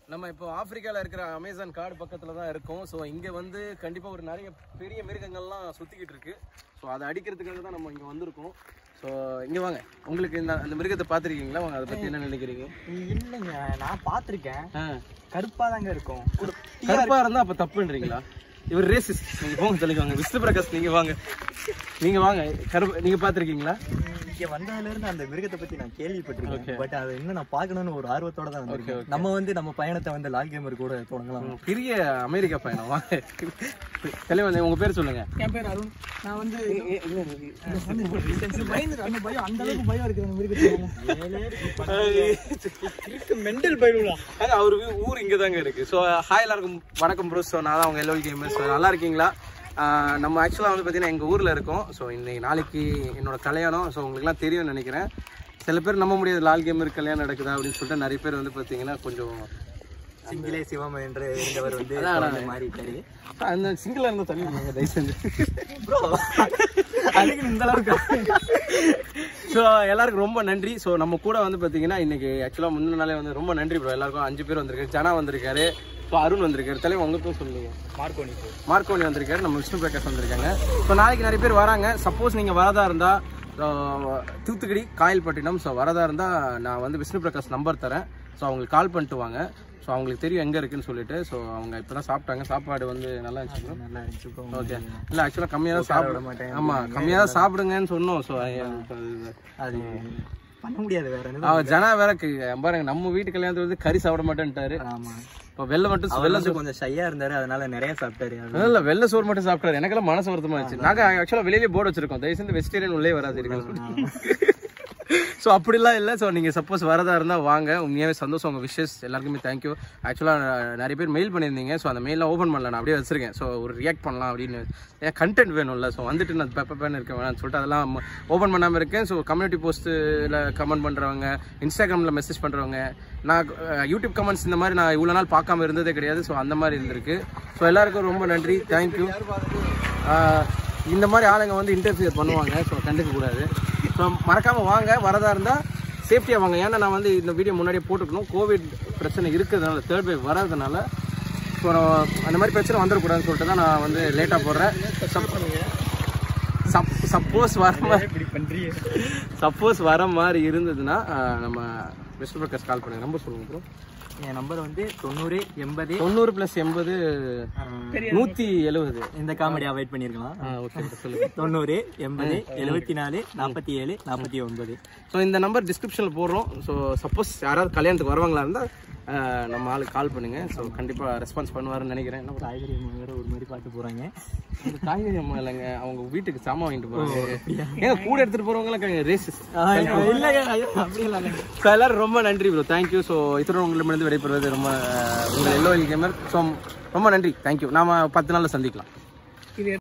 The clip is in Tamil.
நம்ம இப்போ ஆப்பிரிக்கால இருக்கிற அமேசான் காடு பக்கத்துல தான் இருக்கோம் ஸோ இங்க வந்து கண்டிப்பா ஒரு நிறைய பெரிய மிருகங்கள்லாம் சுத்திக்கிட்டு இருக்கு ஸோ அதை அடிக்கிறதுக்காக தான் நம்ம இங்க வந்திருக்கோம் ஸோ இங்க வாங்க உங்களுக்கு இந்த அந்த மிருகத்தை பார்த்துருக்கீங்களா வாங்க அதை பத்தி என்ன நினைக்கிறீங்க இல்லைங்க நான் பார்த்துருக்கேன் ஆ. கருப்பா தாங்க இருக்கும் ஒரு கருப்பா இருந்தா அப்ப தப்புன்றீங்களா இவர் ரேசிஸ் நீங்க போங்க சொல்லிக்கோங்க விஷ்ணு பிரகாஷ் நீங்க வாங்க நீங்க வாங்க கருப்பு நீங்க பார்த்துருக்கீங்களா இங்க வந்ததுல இருந்து அந்த மிருகத்தை பத்தி நான் கேள்விப்பட்டிருக்கேன் பட் அதை இன்னும் நான் பார்க்கணும்னு ஒரு ஆர்வத்தோட தான் வந்திருக்கேன் நம்ம வந்து நம்ம பயணத்தை வந்து லால் கேமர் கூட தொடங்கலாம் பெரிய அமெரிக்கா பயணம் வாங்க தலைவன் உங்க பேர் சொல்லுங்க என் பேர் அருண் நான் வந்து பயந்து அந்த பயம் அந்த அளவுக்கு பயம் இருக்குது அந்த மிருகத்துக்கு மெண்டல் பயிலுடா ஆனா, அவரு வீ- ஊர் இங்க தாங்க இருக்கு ஸோ ஹாய் எல்லாருக்கும் வணக்கம் ப்ரோ ஸோ நான் தான் அவங்க எல்ஓல் கேமர்ஸ் நல்லா இருக்கீங்களா ஆஹ் நம்ம ஆக்சுவலாக வந்து பார்த்தீங்கன்னா எங்கள் ஊரில் இருக்கோம் ஸோ இன்னைக்கு நாளைக்கு என்னோட கல்யாணம் ஸோ உங்களுக்குலாம் தெரியும்னு நினைக்கிறேன் சில பேர் நம்ப முடியாது லால் கேமர் கல்யாணம் நடக்குதா அப்படின்னு சொல்லிட்டு நிறைய பேர் வந்து பார்த்தீங்கன்னா கொஞ்சம் சிங்கிலே சிவம் என்று இருந்தவர் வந்து அதான், அதான். குழந்தை மாறிட்டாரு அந்த சிங்கிளாக இருந்தால் தள்ளி விடுங்க, தயவு செஞ்சு ப்ரோ அதுக்கு இந்த அளவுக்கு ஸோ எல்லாருக்கும் ரொம்ப நன்றி ஸோ நம்ம கூட வந்து பார்த்தீங்கன்னா இன்னைக்கு ஆக்சுவலாக முந்தின நாளே வந்து ரொம்ப நன்றி ப்ரோ எல்லாருக்கும் அஞ்சு பேர் வந்திருக்காரு ஜனா வந்திருக்காரு ஸோ அருண் வந்திருக்காரு தலைவன் உங்க பேர் சொல்லுங்க மார்க்கோனி மார்க்கோனி வந்திருக்காரு நம்ம விஷ்ணு பிரகாஷ் வந்திருக்காங்க ஸோ நாளைக்கு நிறைய பேர் வராங்க சப்போஸ் நீங்கள் வரதா இருந்தால் தூத்துக்குடி காயல்பட்டினம் ஸோ வரதா இருந்தால் நான் வந்து விஷ்ணு பிரகாஷ் நம்பர் தரேன் ஸோ அவங்களுக்கு கால் பண்ணிட்டு வாங்க ஸோ அவங்களுக்கு தெரியும் எங்கே இருக்குன்னு சொல்லிட்டு ஸோ அவங்க இப்போ தான் சாப்பிட்டாங்க சாப்பாடு வந்து நல்லா இருந்துச்சு bro. நல்லா இருந்துச்சு bro. ஓகே இல்லை ஆக்சுவலாக கம்மியாக தான் விட சாப்பிட மாட்டேன் ஆமாம் கம்மியாக தான் சாப்பிடுங்கன்னு சொன்னோம் ஸோ அது பண்ண முடியாது வேற என்ன அவ ஜனா வேற க- பாருங்க நம்ம வீட்டு கல்யாணத்துல வந்து கறி சாப்பிட மாட்டேன்ட்டாரு ஆமா இப்போ வெள்ளை மட்டும் அவர் வந்து கொஞ்சம் ஷையா இருந்தாரு அதனால நிறைய சாப்பிட்டாரு அது இல்ல வெள்ளை சோறு மட்டும் சாப்பிட்டாரு எனக்கெல்லாம் மனசு வருத்தமா இருந்துச்சு நாங்க ஆக்சுவலா வெளியிலே போர்டு வச்சிருக்கோம் தயவு செஞ்சு வெஜிடேரியன் உள்ளே வராது இருக்கு ஸோ அப்படிலாம் இல்லை ஸோ நீங்கள் சப்போஸ் வரதா இருந்தால் வாங்க உண்மையாகவே சந்தோஷம் உங்கள் விஷஸ் எல்லாருக்குமே தேங்க்யூ ஆக்சுவலாக நிறைய பேர் மெயில் பண்ணியிருந்தீங்க ஸோ அந்த மெயிலில் ஓப்பன் பண்ணல நான் அப்படியே வச்சிருக்கேன் ஸோ ஒரு ரியாக்ட் பண்ணலாம் அப்படின்னு ஏன் கண்டென்ட் வேணும்ல ஸோ வந்துட்டு நான் பெப்ப பேன் இருக்க வேணாம்னு சொல்லிட்டு அதெல்லாம் ஓப்பன் பண்ணாமல் இருக்கேன் ஸோ கம்யூனிட்டி போஸ்ட்டில் கமெண்ட் பண்ணுறவங்க இன்ஸ்டாகிராமில் மெசேஜ் பண்ணுறவங்க நான் அஹ், யூடியூப் கமெண்ட்ஸ் இந்த மாதிரி நான் இவ்வளோ நாள் பார்க்காம இருந்ததே கிடையாது ஸோ அந்த மாதிரி இருந்திருக்கு ஸோ எல்லாருக்கும் ரொம்ப நன்றி தேங்க்யூ இந்த மாதிரி ஆளுங்க வந்து இன்டர்ஃபியர் பண்ணுவாங்க ஸோ கண்டுக்க கூடாது ஸோ மறக்காமல் வாங்க வரதா இருந்தால் சேஃப்டியாக வாங்க ஏன்னா நான் வந்து இந்த வீடியோ முன்னாடியே போட்டுக்கணும் கோவிட் பிரச்சனை இருக்கிறதுனால தேர்ட் வேவ் வராதனால ஸோ அந்த மாதிரி பிரச்சனை வந்துடக்கூடாதுன்னு சொல்லிட்டு தான் நான் வந்து லேட்டாக போடுறேன் சப் சப்போஸ் வர மாதிரி இப்படி பண்றீங்க சப்போஸ் வர மாதிரி இருந்ததுன்னா ஆஹ், நம்ம விஷ்ணு பிரகாஷ் கால் பண்ணுங்க நம்பர் சொல்லுங்க ப்ரோ என் நம்பர் வந்து தொண்ணூறு எண்பது தொண்ணூறு ப்ளஸ் எண்பது நூற்றி எழுபது இந்த காமெடி அவாய்ட் பண்ணிருக்கலாம் ஆ ஓகே சொல்லுங்க தொண்ணூறு எண்பது எழுபத்தி நாலு நாற்பத்தி ஏழு நாற்பத்தி ஒன்பது ஸோ இந்த நம்பர் டிஸ்கிரிப்ஷனில் போடுறோம் ஸோ சப்போஸ் யாராவது கல்யாணத்துக்கு வருவாங்களா இருந்தால் நம்ம ஆளுக்கு கால் பண்ணுங்க ஸோ கண்டிப்பாக ரெஸ்பான்ஸ் பண்ணுவாருன்னு நினைக்கிறேன் என்ன bro? காய்கறி அம்மா வேற ஒரு மாதிரி பார்த்து போறாங்க இந்த காய்கறி அம்மா இல்லைங்க அவங்க வீட்டுக்கு சாமான் வாங்கிட்டு போகிறாங்க ஏங்க கூட எடுத்துகிட்டு போகிறவங்களாம் ரேசஸ் இல்லைங்க அப்படி இல்லைங்க ஸோ எல்லாரும் ரொம்ப நன்றி ப்ரோ தேங்க்யூ ஸோ இத்தனை உங்களிடமிருந்து விடைபெறுவது ரொம்ப அஹ், உங்கள் எல்லோ கேமர் ஸோ ரொம்ப நன்றி தேங்க்யூ நாம பத்து நாளில் சந்திக்கலாம்